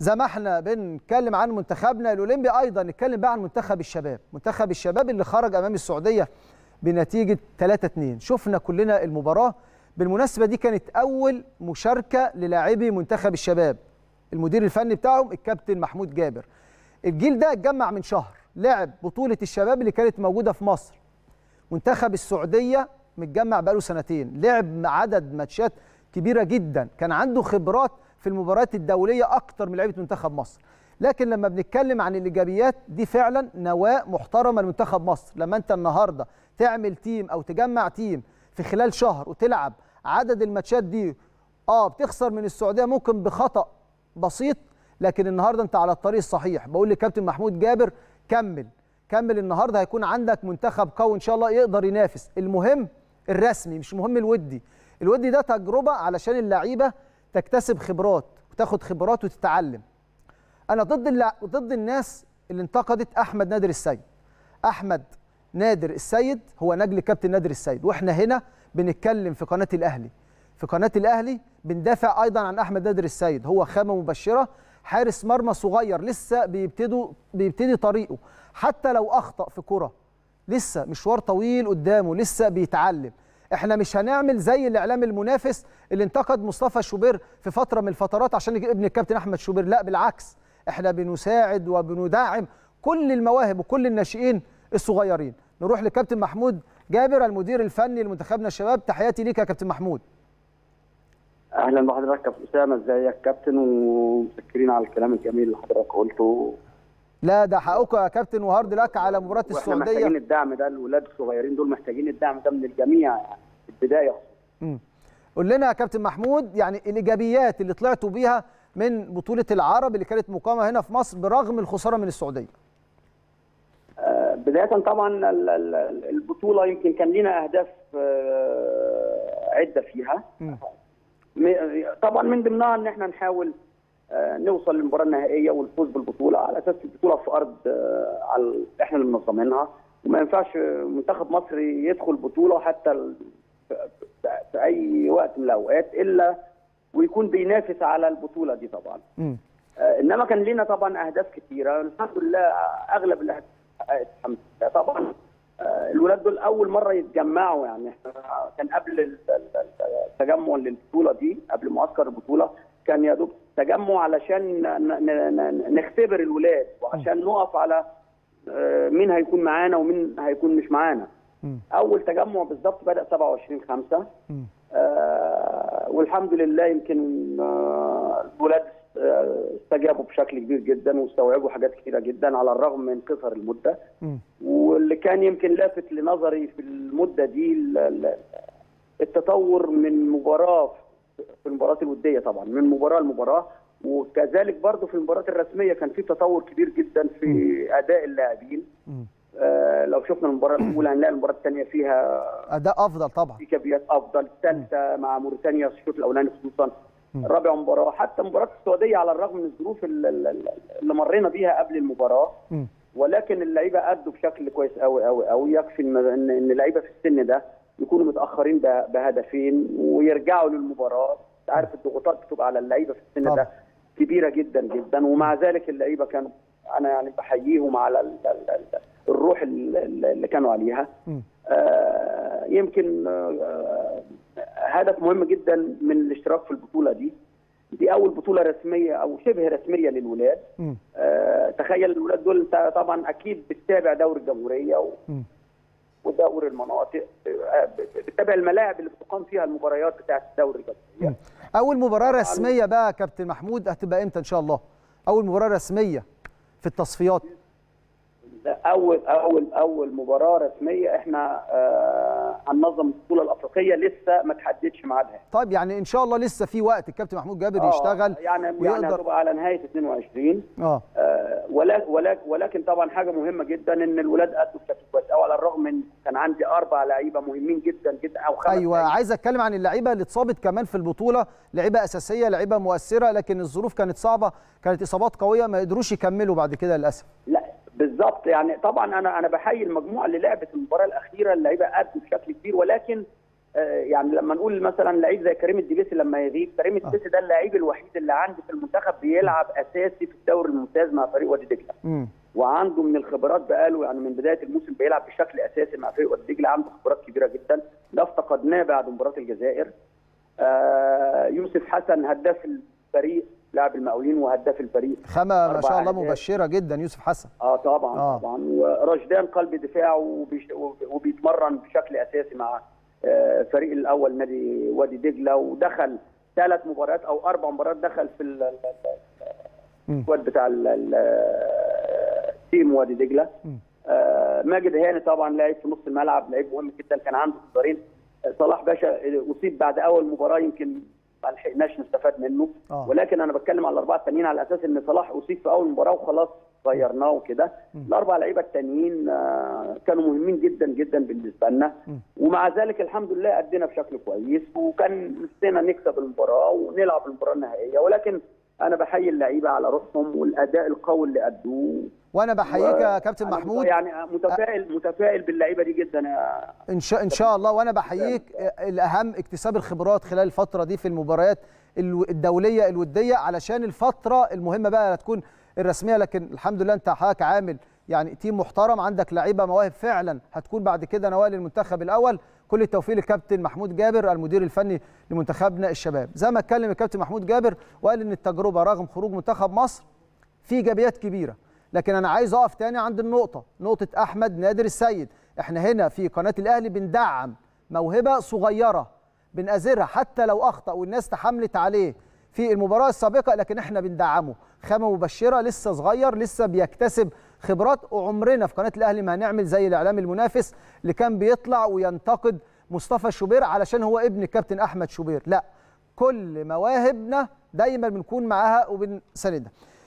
زي ما احنا بنتكلم عن منتخبنا الاولمبي ايضا نتكلم بقى عن منتخب الشباب منتخب الشباب اللي خرج امام السعوديه بنتيجه 3 2 شفنا كلنا المباراه بالمناسبه دي كانت اول مشاركه للاعبي منتخب الشباب المدير الفني بتاعهم الكابتن محمود جابر الجيل ده اتجمع من شهر لعب بطوله الشباب اللي كانت موجوده في مصر منتخب السعوديه متجمع بقاله سنتين لعب عدد ماتشات كبيره جدا كان عنده خبرات في المباريات الدوليه اكتر من لعيبه منتخب مصر لكن لما بنتكلم عن الايجابيات دي فعلا نواه محترمه لمنتخب مصر لما انت النهارده تعمل تيم او تجمع تيم في خلال شهر وتلعب عدد الماتشات دي اه بتخسر من السعوديه ممكن بخطا بسيط لكن النهارده انت على الطريق الصحيح بقول لكابتن محمود جابر كمل كمل النهارده هيكون عندك منتخب قوي ان شاء الله يقدر ينافس المهم الرسمي مش مهم الودي الودي ده تجربه علشان اللعيبه تكتسب خبرات وتاخد خبرات وتتعلم انا ضد اللع... ضد الناس اللي انتقدت احمد نادر السيد احمد نادر السيد هو نجل كابتن نادر السيد واحنا هنا بنتكلم في قناه الاهلي في قناه الاهلي بندافع ايضا عن احمد نادر السيد هو خامه مبشره حارس مرمى صغير لسه بيبتدوا بيبتدي طريقه حتى لو اخطا في كره لسه مشوار طويل قدامه لسه بيتعلم احنا مش هنعمل زي الاعلام المنافس اللي انتقد مصطفى شوبير في فتره من الفترات عشان ابن الكابتن احمد شوبير لا بالعكس احنا بنساعد وبندعم كل المواهب وكل الناشئين الصغيرين نروح لكابتن محمود جابر المدير الفني لمنتخبنا الشباب تحياتي ليك يا كابتن محمود اهلا بحضرتك يا اسامه ازيك كابتن ومسكرين على الكلام الجميل اللي حضرتك قلته لا ده حقكم يا كابتن وهارد لك على مباراه السعوديه محتاجين الدعم ده الولاد الصغيرين دول محتاجين الدعم ده من الجميع يعني في البدايه امم قول لنا يا كابتن محمود يعني الايجابيات اللي طلعتوا بيها من بطوله العرب اللي كانت مقامه هنا في مصر برغم الخساره من السعوديه آه بدايه طبعا البطوله يمكن كان لنا اهداف آه عده فيها م. طبعا من ضمنها ان احنا نحاول نوصل للمباراه النهائيه والفوز بالبطوله على اساس البطوله في ارض على احنا اللي منظمينها وما ينفعش منتخب مصر يدخل بطوله حتى في اي وقت من الاوقات الا ويكون بينافس على البطوله دي طبعا. م. انما كان لنا طبعا اهداف كثيره الحمد لله اغلب الاهداف الحمد لله طبعا الولاد دول اول مره يتجمعوا يعني احنا كان قبل التجمع للبطوله دي قبل معسكر البطوله كان يا دوب تجمع علشان نختبر الولاد وعشان نقف على مين هيكون معانا ومين هيكون مش معانا اول تجمع بالظبط بدا 27 5 آه والحمد لله يمكن آه الولاد استجابوا بشكل كبير جدا واستوعبوا حاجات كثيره جدا على الرغم من قصر المده م. واللي كان يمكن لافت لنظري في المده دي التطور من مباراه في المباريات الوديه طبعا من مباراه لمباراه وكذلك برضه في المباريات الرسميه كان في تطور كبير جدا في م. اداء اللاعبين آه لو شفنا المباراه الاولى هنلاقي المباراه الثانيه فيها اداء افضل طبعا في كبيات افضل الثالثه مع موريتانيا الشوط الاولاني خصوصا رابع مباراه حتى مباراه السعوديه على الرغم من الظروف اللي مرينا بيها قبل المباراه م. ولكن اللعيبه ادوا بشكل كويس قوي قوي قوي يكفي ان ان اللعيبه في السن ده يكونوا متاخرين بهدفين ويرجعوا للمباراه عارف الضغوطات بتبقى على اللعيبه في السن طبعا. ده كبيره جدا جدا ومع ذلك اللعيبه كانوا انا يعني بحييهم على ال ال ال الروح اللي كانوا عليها آه يمكن آه هدف مهم جدا من الاشتراك في البطوله دي دي اول بطوله رسميه او شبه رسميه للولاد آه تخيل الولاد دول انت طبعا اكيد بتتابع دوري الجمهوريه و... ودوري المناطق بتتابع الملاعب اللي بتقام فيها المباريات بتاعه الدوري الجمهوريه اول مباراه رسميه بقى كابتن محمود هتبقى امتى ان شاء الله اول مباراه رسميه في التصفيات اول اول اول مباراه رسميه احنا آه هننظم البطوله الافريقيه لسه ما تحددش ميعادها طيب يعني ان شاء الله لسه في وقت الكابتن محمود جابر يشتغل يعني ويقدر... يعني هتبقى على نهايه 22 اه, آه ولكن ولكن ولكن طبعا حاجه مهمه جدا ان الولاد ادوا بشكل كويس او على الرغم من كان عندي اربع لعيبه مهمين جدا جدا او خمس ايوه لعيبة. عايز اتكلم عن اللعيبه اللي اتصابت كمان في البطوله لعيبه اساسيه لعيبه مؤثره لكن الظروف كانت صعبه كانت اصابات قويه ما قدروش يكملوا بعد كده للاسف لا بالظبط يعني طبعا انا انا بحيي المجموعه اللي لعبت المباراه الاخيره اللعيبه ادوا بشكل كبير ولكن يعني لما نقول مثلا لعيب زي كريم الدبيسي لما يغيب كريم الدبيسي ده اللعيب الوحيد اللي عندي في المنتخب بيلعب اساسي في الدوري الممتاز مع فريق وادي دجله وعنده من الخبرات بقاله يعني من بدايه الموسم بيلعب بشكل اساسي مع فريق وادي دجله عنده خبرات كبيره جدا ده افتقدناه بعد مباراه الجزائر آه يوسف حسن هداف الفريق لاعب المقاولين وهداف الفريق خامه ما شاء الله مبشره جدا يوسف حسن اه طبعا آه. طبعا ورشدان قلب دفاع وبيش وبيتمرن بشكل اساسي مع آه فريق الاول نادي وادي دجله ودخل ثلاث مباريات او اربع مباريات دخل في السكواد بتاع تيم وادي دجله آه ماجد هاني طبعا لاعب في نص الملعب لعيب مهم جدا كان عنده انذارين صلاح باشا اصيب بعد اول مباراه يمكن ما لحقناش نستفاد منه آه. ولكن انا بتكلم على الاربعه التانيين على اساس ان صلاح اصيب في اول مباراه وخلاص غيرناه وكده الاربع لعيبه التانيين آه كانوا مهمين جدا جدا بالنسبه لنا ومع ذلك الحمد لله ادينا بشكل كويس وكان نفسنا نكسب المباراه ونلعب المباراه النهائيه ولكن انا بحيي اللعيبه على روحهم والاداء القوي اللي ادوه وانا بحييك يا كابتن محمود يعني متفائل متفائل باللعيبه دي جدا يا ان شاء ان شاء الله وانا بحييك الاهم اكتساب الخبرات خلال الفتره دي في المباريات الدوليه الوديه علشان الفتره المهمه بقى تكون الرسميه لكن الحمد لله انت حضرتك عامل يعني تيم محترم عندك لعيبه مواهب فعلا هتكون بعد كده نوال المنتخب الاول كل التوفيق للكابتن محمود جابر المدير الفني لمنتخبنا الشباب زي ما اتكلم الكابتن محمود جابر وقال ان التجربه رغم خروج منتخب مصر في ايجابيات كبيره لكن انا عايز اقف تاني عند النقطه نقطه احمد نادر السيد احنا هنا في قناه الاهلي بندعم موهبه صغيره بنأزرها حتى لو اخطا والناس تحملت عليه في المباراه السابقه لكن احنا بندعمه خامه مبشره لسه صغير لسه بيكتسب خبرات وعمرنا في قناه الاهلي ما هنعمل زي الاعلام المنافس اللي كان بيطلع وينتقد مصطفى شوبير علشان هو ابن الكابتن احمد شوبير لا كل مواهبنا دايما بنكون معاها وبنساندها